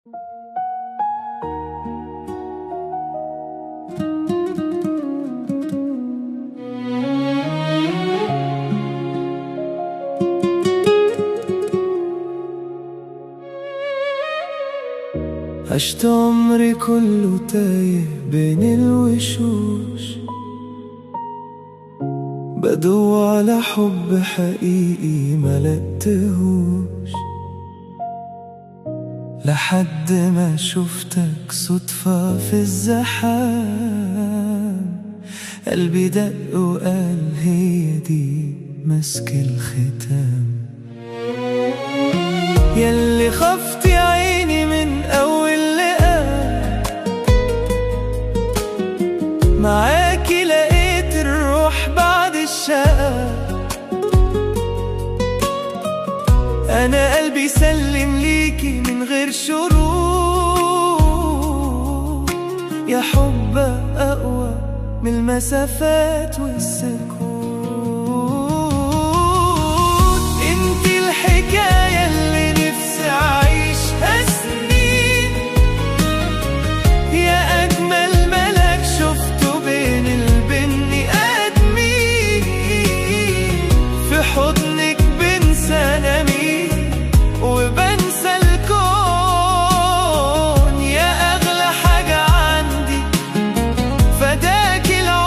عشت عمري كله تايه بين الوشوش بدور على حب حقيقي ملقتهوش لحد ما شفتك صدفة في الزحام قلبي دق وقال هي دي مسك الختام ياللي خفتي عيني من أول لقاء معاكي لقيت الروح بعد الشقا أنا قلبي سلم ليكي من غير شروط يا حب أقوى من المسافات والسكوت انتي الحكاية اللي نفسي أعيشها سنين يا أجمل ملك شفته بين البني آدمين في حضنك بنسى أنا مين وبنسى الكون يا أغلى حاجة عندي فداك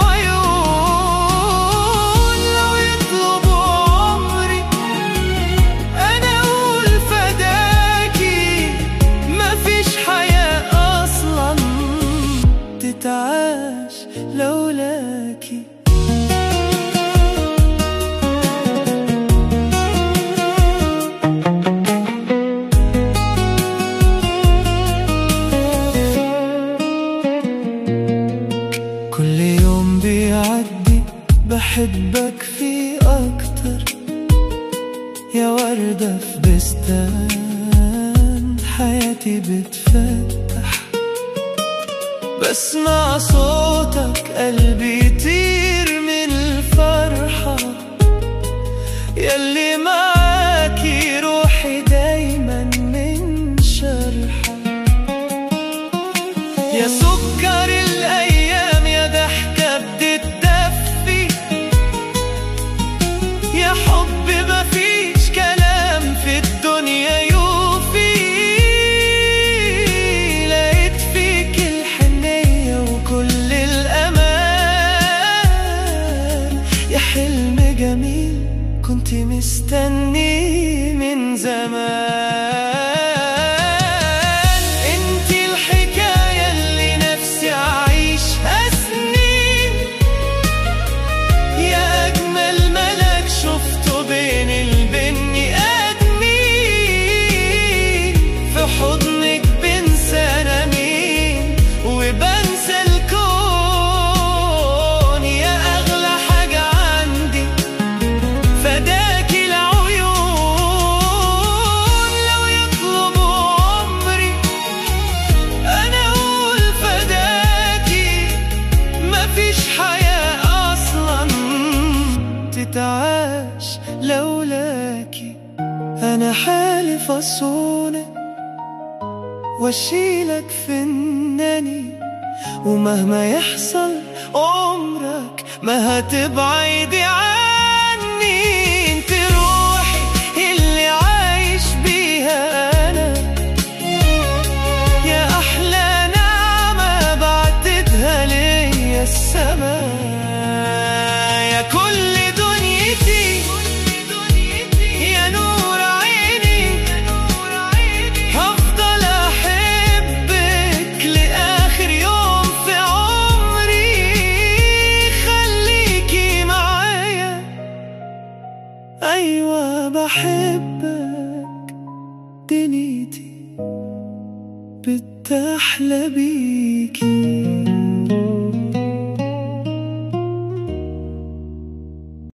العيون لو يطلبوا عمري أنا أقول فداكي مفيش حياة أصلا تتعاش لولاكي كل يوم بيعدي بحبك فيه أكتر يا وردة في بستان حياتي بتفتح بسمع صوتك قلبي يطير من الفرحة ياللي معاكي روحي دايما من شرحة يا سكر الأيام يا ضحكة بتتدفي يا حب مفيش كلام في الدنيا يوفي لقيت فيك الحنية وكل الأمان يا حلم جميل كنت مستني من زمان انتي الحكاية اللي نفسي أعيشها سنين يا أجمل ملك شفته بين البني آدمين في حضنك بنسى أنا مين وبنسى الكون يا أغلى حاجة عندي فداك العيون لو يطلبوا عمري أنا أقول فداكي مفيش حياة أصلا تتعاش لولاكي أنا حالف أصونك واشيلك في الناني ومهما يحصل عمرك ما هتبعدي عني انت روحي اللي عايش بيها انا يا احلى نعمة بعتدها ليا السماء يا كل دنيتي يا نور عيني هفضل احبك لاخر يوم في عمري خليكي معايا ايوه بحبك دنيتي بتحلى بيكي